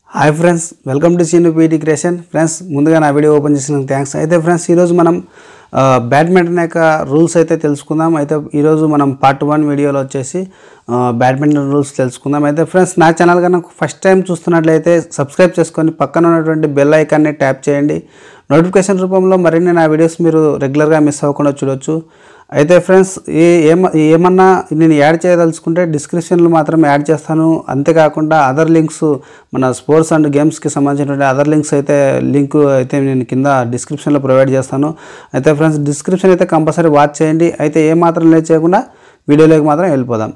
hi friends welcome to Seenu PT creation friends ముందుగా నా video open చేసినందుకు థ్యాంక్స్ అయితే ఫ్రెండ్స్ ఈరోజు మనం ఆ, బ్యాడ్మింటన్ యొక్క రూల్స్ అయితే తెలుసుకుందాం అయితే ఈరోజు మనం పార్ట్ వన్ వీడియోలో వచ్చేసి ఆ, బ్యాడ్మింటన్ రూల్స్ తెలుసుకుందాం అయితే ఫ్రెండ్స్ నా ఛానల్ కనుక ఫస్ట్ టైం చూస్తున్నట్లయితే సబ్స్క్రైబ్ చేసుకొని పక్కన ఉన్నటువంటి బెల్ ఐకాన్ని ట్యాప్ చేయండి నోటిఫికేషన్ రూపంలో మరిన్ని నా వీడియోస్ మీరు రెగ్యులర్గా మిస్ అవ్వకుండా చూడొచ్చు అయితే ఫ్రెండ్స్ ఏ ఏమ ఏమన్నా నేను యాడ్ చేయదలుచుకుంటే డిస్క్రిప్షన్లో మాత్రం యాడ్ చేస్తాను అంతేకాకుండా అదర్ లింక్స్ మన స్పోర్ట్స్ అండ్ గేమ్స్కి సంబంధించినటువంటి అదర్ లింక్స్ అయితే లింక్ అయితే నేను కింద డిస్క్రిప్షన్లో ప్రొవైడ్ చేస్తాను అయితే ఫ్రెండ్స్ డిస్క్రిప్షన్ అయితే కంపల్సరీ వాచ్ చేయండి అయితే ఏ మాత్రం లేట్ చేయకుండా వీడియోలోకి మాత్రం వెళ్ళిపోదాం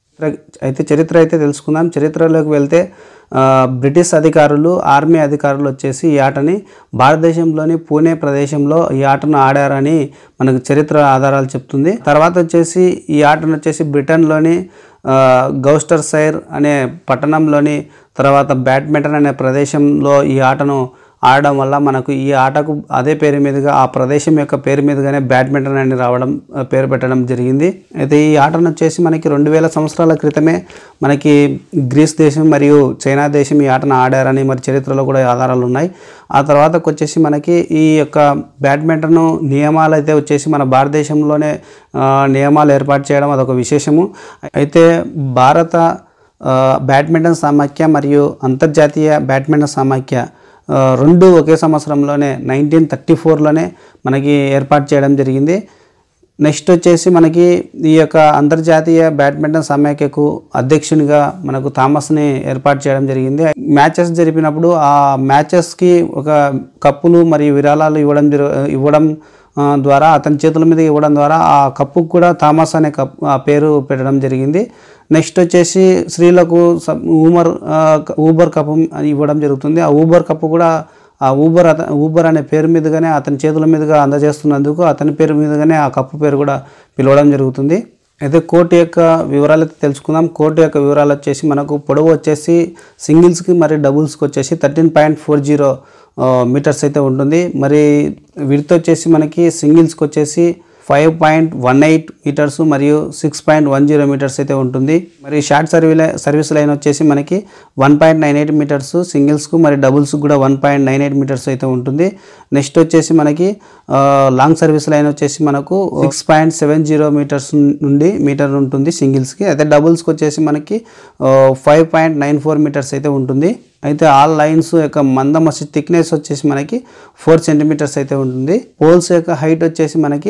అయితే చరిత్ర అయితే తెలుసుకుందాం చరిత్రలోకి వెళ్తే ఆ, బ్రిటిష్ అధికారులు ఆర్మీ అధికారులు వచ్చేసి ఈ ఆటని భారతదేశంలోని పూణే ప్రదేశంలో ఈ ఆటను ఆడారని మనకు చరిత్ర ఆధారాలు చెప్తుంది తర్వాత వచ్చేసి ఈ ఆటను వచ్చేసి బ్రిటన్లోని ఆ, గౌస్టర్ సైర్ అనే పట్టణంలోని తర్వాత బ్యాడ్మింటన్ అనే ప్రదేశంలో ఈ ఆటను ఆడడం వల్ల మనకు ఈ ఆటకు అదే పేరు మీదుగా ఆ ప్రదేశం యొక్క పేరు మీదుగానే బ్యాడ్మింటన్ అని రావడం ఆ, పేరు పెట్టడం జరిగింది అయితే ఈ ఆటను వచ్చేసి మనకి రెండు వేల సంవత్సరాల క్రితమే మనకి గ్రీస్ దేశం మరియు చైనా దేశం ఈ ఆటను ఆడారని మరి చరిత్రలో కూడా ఆధారాలు ఉన్నాయి ఆ తర్వాతకు వచ్చేసి మనకి ఈ యొక్క బ్యాడ్మింటన్ నియమాలు అయితే వచ్చేసి మన భారతదేశంలోనే ఆ, నియమాలు ఏర్పాటు చేయడం అదొక విశేషము అయితే భారత ఆ, బ్యాడ్మింటన్ సమాఖ్య మరియు అంతర్జాతీయ బ్యాడ్మింటన్ సమాఖ్య ఆ, రెండు ఒకే సంవత్సరంలోనే నైన్టీన్ థర్టీ ఫోర్లోనే మనకి ఏర్పాటు చేయడం జరిగింది నెక్స్ట్ వచ్చేసి మనకి ఈ యొక్క అంతర్జాతీయ బ్యాడ్మింటన్ సమాఖ్యకు అధ్యక్షునిగా మనకు థామస్ని ఏర్పాటు చేయడం జరిగింది మ్యాచెస్ జరిపినప్పుడు ఆ మ్యాచెస్కి ఒక కప్పులు మరియు విరాళాలు ఇవ్వడం జరు ఇవ్వడం ఆ, ద్వారా అతని చేతుల మీద ఇవ్వడం ద్వారా ఆ కప్పుకు కూడా థామస్ అనే కప్ ఆ పేరు పెట్టడం జరిగింది నెక్స్ట్ వచ్చేసి స్త్రీలకు స- ఊమర్ ఆ, ఊబర్ కప్ అని ఇవ్వడం జరుగుతుంది ఆ ఊబర్ కప్పు కూడా ఆ ఊబర్ అత ఊబర్ అనే పేరు మీదుగానే అతని చేతుల మీదుగా అందజేస్తున్నందుకు అతని పేరు మీదుగానే ఆ కప్పు పేరు కూడా పిలవడం జరుగుతుంది అయితే కోర్టు యొక్క వివరాలు అయితే తెలుసుకుందాం కోర్టు యొక్క వివరాలు వచ్చేసి మనకు పొడవు వచ్చేసి సింగిల్స్కి మరియు డబుల్స్కి వచ్చేసి thirteen point four zero meters అయితే ఉంటుంది మరి విడత వచ్చేసి మనకి సింగిల్స్కి వచ్చేసి five point one eight meters మరియు six point one zero meters అయితే ఉంటుంది మరి షార్ట్ సర్వీ సర్వీస్ లైన్ వచ్చేసి మనకి one point nine eight meters సింగిల్స్కు మరి డబుల్స్కి కూడా one point nine eight meters అయితే ఉంటుంది నెక్స్ట్ వచ్చేసి మనకి ఆ, లాంగ్ సర్వీస్ లైన్ వచ్చేసి మనకు six point seven zero meters నుండి మీటర్ ఉంటుంది సింగిల్స్కి అయితే డబుల్స్కి వచ్చేసి మనకి five point nine four meters అయితే ఉంటుంది అయితే ఆల్ లైన్స్ యొక్క మందం వచ్చి థిక్నెస్ వచ్చేసి మనకి ఫోర్ సెంటీమీటర్స్ అయితే ఉంటుంది పోల్స్ యొక్క హైట్ వచ్చేసి మనకి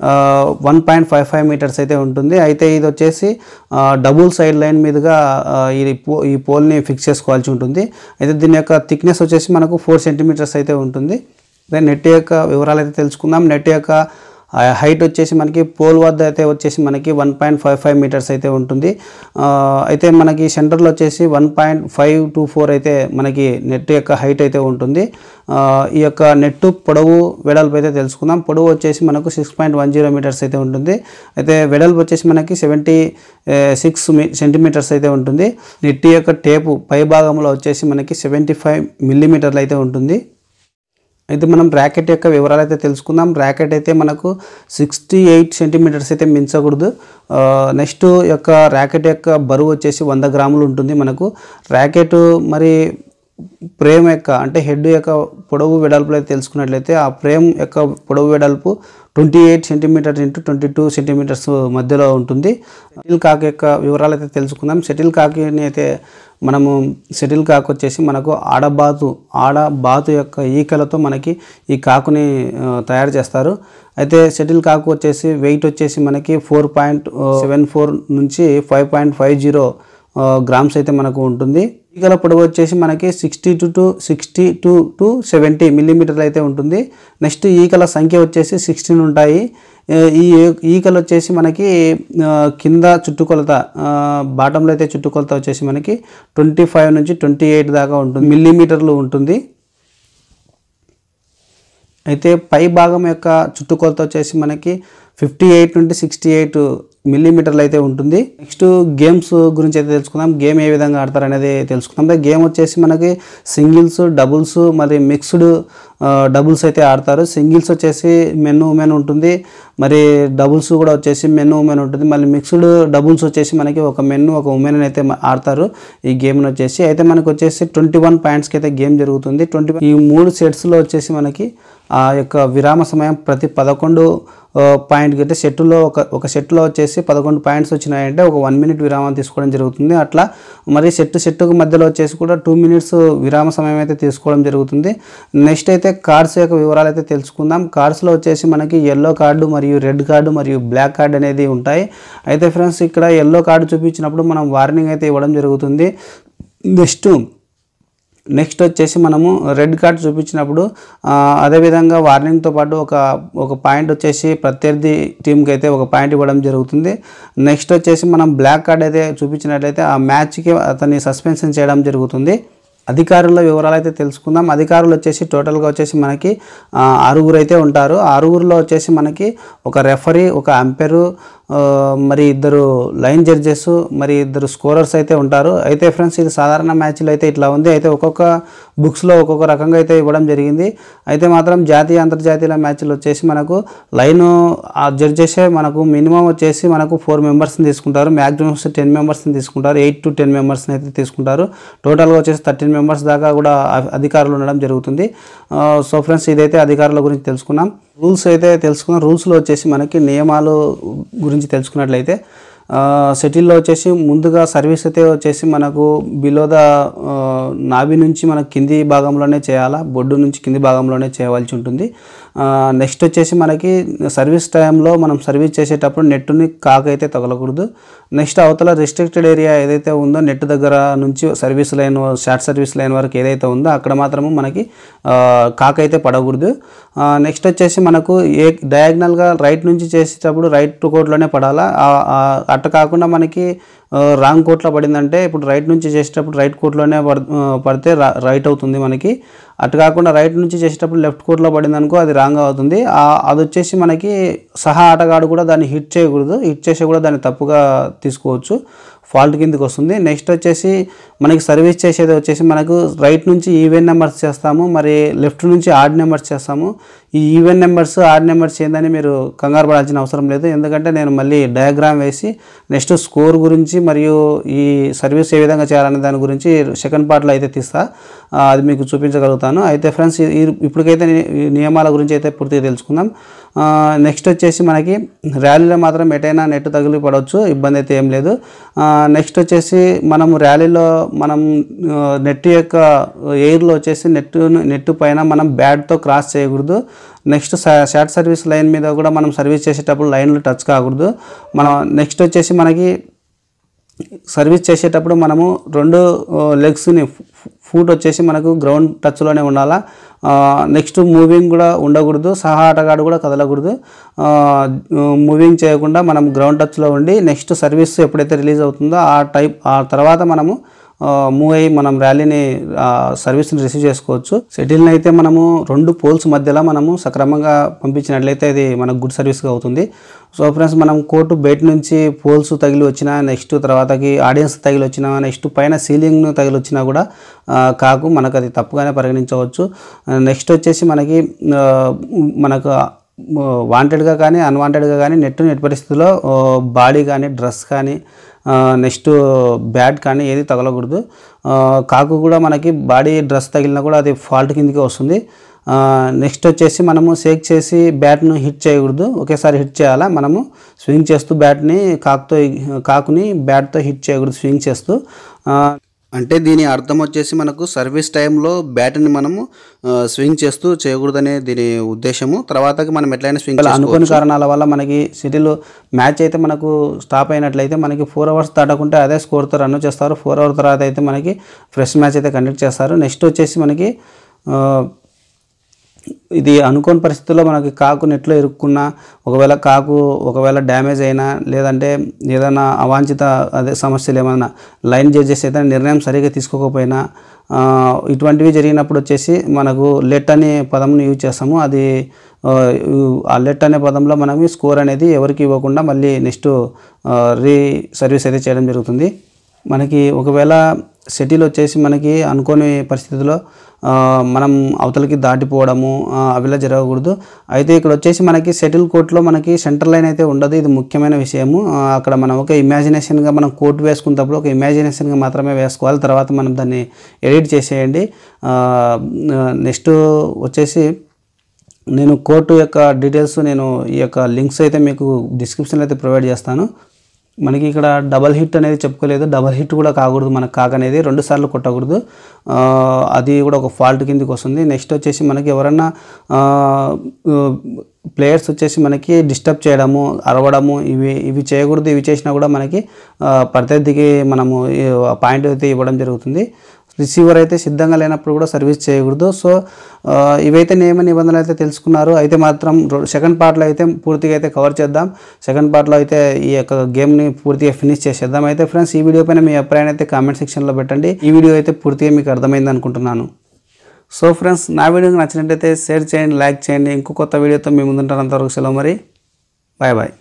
one point five five meters అయితే ఉంటుంది అయితే ఇది వచ్చేసి డబుల్ సైడ్ లైన్ మీదుగా ఆ, ఇది పో ఈ పోల్ని ఫిక్స్ చేసుకోవాల్సి ఉంటుంది అయితే దీని యొక్క థిక్నెస్ వచ్చేసి మనకు ఫోర్ సెంటీమీటర్స్ అయితే ఉంటుంది అదే నెట్ యొక్క వివరాలు అయితే తెలుసుకుందాం నెట్ యొక్క హైట్ వచ్చేసి మనకి పోల్ వద్ద అయితే వచ్చేసి మనకి one point five five meters అయితే ఉంటుంది ఆ, అయితే మనకి సెంటర్లో వచ్చేసి one point five two four అయితే మనకి నెట్ యొక్క హైట్ అయితే ఉంటుంది ఆ, ఈ యొక్క నెట్ పొడవు వెడల్పు అయితే తెలుసుకుందాం పొడవు వచ్చేసి మనకు six point one zero meters అయితే ఉంటుంది అయితే వెడల్పు వచ్చేసి మనకి సెవెంటీ సిక్స్ సెంటీమీటర్స్ అయితే ఉంటుంది నెట్ యొక్క టేపు పై భాగంలో వచ్చేసి మనకి సెవెంటీ ఫైవ్ మిల్లీమీటర్లు అయితే ఉంటుంది అయితే మనం ర్యాకెట్ యొక్క వివరాలు అయితే తెలుసుకుందాం ర్యాకెట్ అయితే మనకు సిక్స్టీ ఎయిట్ సెంటీమీటర్స్ అయితే మించకూడదు నెక్స్ట్ యొక్క ర్యాకెట్ యొక్క బరువు వచ్చేసి వంద గ్రాములు ఉంటుంది మనకు ర్యాకెట్ మరి ఫ్రేమ్ యొక్క అంటే హెడ్ యొక్క పొడవు వెడల్పులు అయితే తెలుసుకున్నట్లయితే ఆ ఫ్రేమ్ యొక్క పొడవు వెడల్పు twenty eight centimeter into twenty two centimeters మధ్యలో ఉంటుంది షటిల్ కాక్ యొక్క వివరాలు అయితే తెలుసుకుందాం షటిల్ కాక్ని అయితే మనము షటిల్ కాక్ వచ్చేసి మనకు ఆడబాతు ఆడబాతు యొక్క ఈకలతో మనకి ఈ కాకుని ఆ, తయారు చేస్తారు అయితే షటిల్ కాకు వచ్చేసి వెయిట్ వచ్చేసి మనకి ఫోర్ పాయింట్ సెవెన్ ఫోర్ నుంచి five point five zero grams అయితే మనకు ఉంటుంది ఈకల పొడవు వచ్చేసి మనకి sixty two to sixty two to seventy మిల్లీమీటర్లు అయితే ఉంటుంది నెక్స్ట్ ఈకల సంఖ్య వచ్చేసి సిక్స్టీన్ ఉంటాయి ఏ, ఈ ఈకలు వచ్చేసి మనకి ఆ, కింద చుట్టుకొలత బాటంలో అయితే చుట్టుకొలత వచ్చేసి మనకి ట్వంటీ ఫైవ్ నుంచి ట్వంటీ ఎయిట్ దాకా ఉంటుంది మిల్లీమీటర్లు ఉంటుంది అయితే పై భాగం యొక్క చుట్టుకొలత వచ్చేసి మనకి ఫిఫ్టీ ఎయిట్ నుండి సిక్స్టీ ఎయిట్ మిల్లీమీటర్లు అయితే ఉంటుంది నెక్స్ట్ గేమ్స్ గురించి అయితే తెలుసుకుందాం గేమ్ ఏ విధంగా ఆడతారు అనేది తెలుసుకుందాం అయితే గేమ్ వచ్చేసి మనకి సింగిల్స్ డబుల్స్ మరి మిక్స్డ్ డబుల్స్ అయితే ఆడతారు సింగిల్స్ వచ్చేసి మెన్ ఉమెన్ ఉంటుంది మరి డబుల్స్ కూడా వచ్చేసి మెన్ ఉమెన్ ఉంటుంది మళ్ళీ మిక్స్డ్ డబుల్స్ వచ్చేసి మనకి ఒక మెన్ ఒక ఉమెన్ అయితే మ- ఆడతారు ఈ గేమ్ని వచ్చేసి అయితే మనకు వచ్చేసి ట్వంటీ వన్ పాయింట్స్కి అయితే గేమ్ జరుగుతుంది ట్వంటీ ఈ మూడు సెట్స్లో వచ్చేసి మనకి ఆ యొక్క విరామ సమయం ప్రతి పదకొండు పాయింట్కి అయితే సెట్లో ఒక ఒక సెట్లో వచ్చేసి పదకొండు పాయింట్స్ వచ్చినాయంటే ఒక వన్ మినిట్ విరామం తీసుకోవడం జరుగుతుంది అట్లా మరి సెట్ సెట్కు మధ్యలో వచ్చేసి కూడా టూ మినిట్స్ విరామ సమయం అయితే తీసుకోవడం జరుగుతుంది నెక్స్ట్ అయితే కార్డ్స్ యొక్క వివరాలు అయితే తెలుసుకుందాం కార్డ్స్లో వచ్చేసి మనకి ఎల్లో కార్డు మరియు రెడ్ కార్డు మరియు బ్లాక్ కార్డ్ అనేది ఉంటాయి అయితే ఫ్రెండ్స్ ఇక్కడ ఎల్లో కార్డు చూపించినప్పుడు మనం వార్నింగ్ అయితే ఇవ్వడం జరుగుతుంది నెక్స్ట్ నెక్స్ట్ వచ్చేసి మనము రెడ్ కార్డ్ చూపించినప్పుడు ఆ, అదేవిధంగా వార్నింగ్తో పాటు ఒక ఒక పాయింట్ వచ్చేసి ప్రత్యర్థి టీంకి అయితే ఒక పాయింట్ ఇవ్వడం జరుగుతుంది నెక్స్ట్ వచ్చేసి మనం బ్లాక్ కార్డ్ అయితే చూపించినట్లయితే ఆ మ్యాచ్కి అతన్ని సస్పెన్షన్ చేయడం జరుగుతుంది అధికారుల వివరాలు అయితే తెలుసుకుందాం అధికారులు వచ్చేసి టోటల్గా వచ్చేసి మనకి ఆ, ఆరుగురు అయితే ఉంటారు ఆ ఆరుగురులో వచ్చేసి మనకి ఒక రెఫరీ ఒక అంపైరు ఆ, మరి ఇద్దరు లైన్ జడ్జెస్ మరి ఇద్దరు స్కోరర్స్ అయితే ఉంటారు అయితే ఫ్రెండ్స్ ఇది సాధారణ మ్యాచ్లో అయితే ఇట్లా ఉంది అయితే ఒక్కొక్క బుక్స్లో ఒక్కొక్క రకంగా అయితే ఇవ్వడం జరిగింది అయితే మాత్రం జాతీయ అంతర్జాతీయ మ్యాచ్లు వచ్చేసి మనకు లైన్ ఆ జడ్జెసే మనకు మినిమం వచ్చేసి మనకు ఫోర్ మెంబర్స్ని తీసుకుంటారు మ్యాక్సిమం టెన్ మెంబర్స్ని తీసుకుంటారు ఎయిట్ టు టెన్ మెంబర్స్ని అయితే తీసుకుంటారు టోటల్గా వచ్చేసి థర్టీన్ మెంబర్స్ దాకా కూడా అ- అధికారులు ఉండడం జరుగుతుంది ఆ, సో ఫ్రెండ్స్ ఇదైతే అధికారుల గురించి తెలుసుకున్నాం రూల్స్ అయితే తెలుసుకున్నాం రూల్స్లో వచ్చేసి మనకి నియమాలు గురించి తెలుసుకున్నట్లయితే సెటిల్లో వచ్చేసి ముందుగా సర్వీస్ అయితే వచ్చేసి మనకు బిలో ద నాభి నుంచి మనకు కింది భాగంలోనే చేయాలా బొడ్డు నుంచి కింది భాగంలోనే చేయవలసి ఉంటుంది నెక్స్ట్ వచ్చేసి మనకి సర్వీస్ టైంలో మనం సర్వీస్ చేసేటప్పుడు నెట్ని కాక అయితే తగలకూడదు నెక్స్ట్ అవతల రిస్ట్రిక్టెడ్ ఏరియా ఏదైతే ఉందో నెట్ దగ్గర నుంచి service line short service line వరకు ఏదైతే ఉందో అక్కడ మాత్రము మనకి ఆ, కాక అయితే పడకూడదు నెక్స్ట్ వచ్చేసి మనకు ఏ డయాగ్నల్గా రైట్ నుంచి చేసేటప్పుడు రైట్ కోట్లోనే పడాలా ఆ- ఆ అట్ట కాకుండా మనకి రాంగ్ కోట్లో పడిందంటే ఇప్పుడు రైట్ నుంచి చేసేటప్పుడు రైట్ కోట్లోనే పడ ఆ, పడితే రా- రైట్ అవుతుంది మనకి అటు కాకుండా రైట్ నుంచి చేసేటప్పుడు లెఫ్ట్ కోట్లో పడింది అనుకో అది రాంగ్ అవుతుంది ఆ- అది వచ్చేసి మనకి సహా ఆటగాడు కూడా దాన్ని హిట్ చేయకూడదు హిట్ చేసి కూడా దాన్ని తప్పుగా తీసుకోవచ్చు ఫాల్ట్ కిందకి వస్తుంది నెక్స్ట్ వచ్చేసి మనకి సర్వీస్ చేసేది వచ్చేసి మనకు రైట్ నుంచి ఈవెన్ నెంబర్స్ చేస్తాము మరి లెఫ్ట్ నుంచి ఆడ్ నెంబర్స్ చేస్తాము ఈ ఈవెన్ నెంబర్స్ ఆడ్ నెంబర్స్ ఏందని మీరు కంగారు పడాల్సిన అవసరం లేదు ఎందుకంటే నేను మళ్ళీ డయాగ్రామ్ వేసి నెక్స్ట్ స్కోర్ గురించి మరియు ఈ సర్వీస్ ఏ విధంగా చేయాలనే దాని గురించి సెకండ్ పార్ట్లో అయితే తీస్తా ఆ, అది మీకు చూపించగలుగుతాను అయితే ఫ్రెండ్స్ ఇప్పటికైతే ని- ఈ నియమాల గురించి అయితే పూర్తిగా తెలుసుకుందాం నెక్స్ట్ వచ్చేసి మనకి ర్యాలీలో మాత్రం ఎటైనా నెట్ తగిలి పడవచ్చు ఇబ్బంది అయితే ఏం లేదు నెక్స్ట్ వచ్చేసి మనం ర్యాలీలో మనం నెట్ యొక్క ఎయిర్లో వచ్చేసి నెట్ నెట్ పైన మనం బ్యాట్తో క్రాస్ చేయకూడదు నెక్స్ట్ షార్ట్ సర్వీస్ లైన్ మీద కూడా మనం సర్వీస్ చేసేటప్పుడు లైన్లు టచ్ కాకూడదు మనం నెక్స్ట్ వచ్చేసి మనకి సర్వీస్ చేసేటప్పుడు మనము రెండు లెగ్స్ని ఫూట్ వచ్చేసి మనకు గ్రౌండ్ టచ్లోనే ఉండాలా నెక్స్ట్ మూవింగ్ కూడా ఉండకూడదు సహా ఆటగాడు కూడా కదలకూడదు మూవింగ్ చేయకుండా మనం గ్రౌండ్ టచ్లో ఉండి నెక్స్ట్ సర్వీస్ ఎప్పుడైతే రిలీజ్ అవుతుందో ఆ టైప్ ఆ తర్వాత మనము మూవ్ అయ్యి మనం ర్యాలీని సర్వీస్ని రిసీవ్ చేసుకోవచ్చు సెటిల్ని అయితే మనము రెండు పోల్స్ మధ్యలో మనము సక్రమంగా పంపించినట్లయితే ఇది మనకు గుడ్ సర్వీస్గా అవుతుంది సో ఫ్రెండ్స్ మనం కోర్టు బయట నుంచి పోల్స్ తగిలి వచ్చినా నెక్స్ట్ తర్వాతకి ఆడియన్స్ తగిలి వచ్చినా నెక్స్ట్ పైన సీలింగ్ తగిలి వచ్చినా కూడా ఆ, కాకు మనకు అది తప్పుగానే పరిగణించవచ్చు నెక్స్ట్ వచ్చేసి మనకి ఆ, మనకు వాంటెడ్గా కానీ అన్వాంటెడ్గా కానీ నెట్ నెట్ పరిస్థితిలో బాడీ కానీ డ్రెస్ కానీ నెక్స్ట్ బ్యాట్ కానీ ఏది తగలకూడదు ఆ, కాకు కూడా మనకి బాడీ డ్రెస్ తగిలినా కూడా అది ఫాల్ట్ కిందకి వస్తుంది నెక్స్ట్ వచ్చేసి మనము షేక్ చేసి బ్యాట్ను హిట్ చేయకూడదు ఒకేసారి హిట్ చేయాలా మనము స్వింగ్ చేస్తూ బ్యాట్ని కాకుతో కాకుని బ్యాట్తో హిట్ చేయకూడదు స్వింగ్ చేస్తూ ఆ, అంటే దీని అర్థం వచ్చేసి మనకు సర్వీస్ టైంలో బ్యాట్ని మనము ఆ, స్వింగ్ చేస్తూ చేయకూడదనే దీని ఉద్దేశము తర్వాతకి మనం ఎట్లయినా స్వింగ్ అనుకోని కారణాల వల్ల మనకి సిటీలో మ్యాచ్ అయితే మనకు స్టాప్ అయినట్లయితే మనకి ఫోర్ అవర్స్ దాటకుంటే అదే స్కోర్తో రన్ చేస్తారు ఫోర్ అవర్ తర్వాత అయితే మనకి ఫ్రెష్ మ్యాచ్ అయితే కండక్ట్ చేస్తారు నెక్స్ట్ వచ్చేసి మనకి ఆ, ఇది అనుకోని పరిస్థితుల్లో మనకి కాకు నెట్లో ఇరుక్కున్నా ఒకవేళ కాకు ఒకవేళ డ్యామేజ్ అయినా లేదంటే ఏదైనా అవాంఛిత అదే సమస్యలు ఏమైనా లైన్ జడ్జెస్ ఏదైనా నిర్ణయం సరిగా తీసుకోకపోయినా ఆ, ఇటువంటివి జరిగినప్పుడు వచ్చేసి మనకు లెట్ అనే పదంను యూజ్ చేస్తాము అది ఆ, ఆ లెట్ అనే పదంలో మనకి స్కోర్ అనేది ఎవరికి ఇవ్వకుండా మళ్ళీ నెక్స్ట్ రీ సర్వీస్ అయితే చేయడం జరుగుతుంది మనకి ఒకవేళ సెటిల్ వచ్చేసి మనకి అనుకోని పరిస్థితిలో ఆ, మనం అవతలకి దాటిపోవడము ఆ, అవిలా జరగకూడదు అయితే ఇక్కడ వచ్చేసి మనకి సెటిల్ కోర్ట్లో మనకి సెంటర్ లైన్ అయితే ఉండదు ఇది ముఖ్యమైన విషయము ఆ, అక్కడ మనం ఒక ఇమాజినేషన్గా మనం కోర్టు వేసుకున్నప్పుడు ఒక ఇమాజినేషన్గా మాత్రమే వేసుకోవాలి తర్వాత మనం దాన్ని ఎడిట్ చేసేయండి నెక్స్ట్ వచ్చేసి నేను కోర్టు యొక్క డీటెయిల్స్ నేను ఈ యొక్క లింక్స్ అయితే మీకు డిస్క్రిప్షన్లో అయితే ప్రొవైడ్ చేస్తాను మనకి ఇక్కడ డబల్ హిట్ అనేది చెప్పుకోలేదు డబల్ హిట్ కూడా కాకూడదు మనకు కాక్ అనేది రెండు సార్లు కొట్టకూడదు ఆ, అది కూడా ఒక ఫాల్ట్ కిందకి వస్తుంది నెక్స్ట్ వచ్చేసి మనకి ఎవరన్నా ప్లేయర్స్ వచ్చేసి మనకి డిస్టర్బ్ చేయడము అరవడము ఇవి ఇవి చేయకూడదు ఇవి చేసినా కూడా మనకి ఆ, ప్రత్యర్థికి మనము ఈ పాయింట్ అయితే ఇవ్వడం జరుగుతుంది రిసీవర్ అయితే సిద్ధంగా లేనప్పుడు కూడా సర్వీస్ చేయకూడదు సో ఆ, ఇవైతే నియమ నిబంధనలు అయితే తెలుసుకున్నారు అయితే మాత్రం రో- సెకండ్ పార్ట్లో అయితే పూర్తిగా అయితే కవర్ చేద్దాం సెకండ్ పార్ట్లో అయితే ఈ యొక్క గేమ్ని పూర్తిగా ఫినిష్ చేసేద్దాం అయితే ఫ్రెండ్స్ ఈ వీడియో పైన మీ అభిప్రాయాన్ని అయితే కామెంట్ సెక్షన్లో పెట్టండి ఈ వీడియో అయితే పూర్తిగా మీకు అర్థమైంది అనుకుంటున్నాను సో ఫ్రెండ్స్ నా వీడియోకి నచ్చినట్టయితే షేర్ చేయండి లైక్ చేయండి ఇంకో కొత్త వీడియోతో మీ ముందుంటారు అంతవరకు సెలవు మరి బాయ్ బాయ్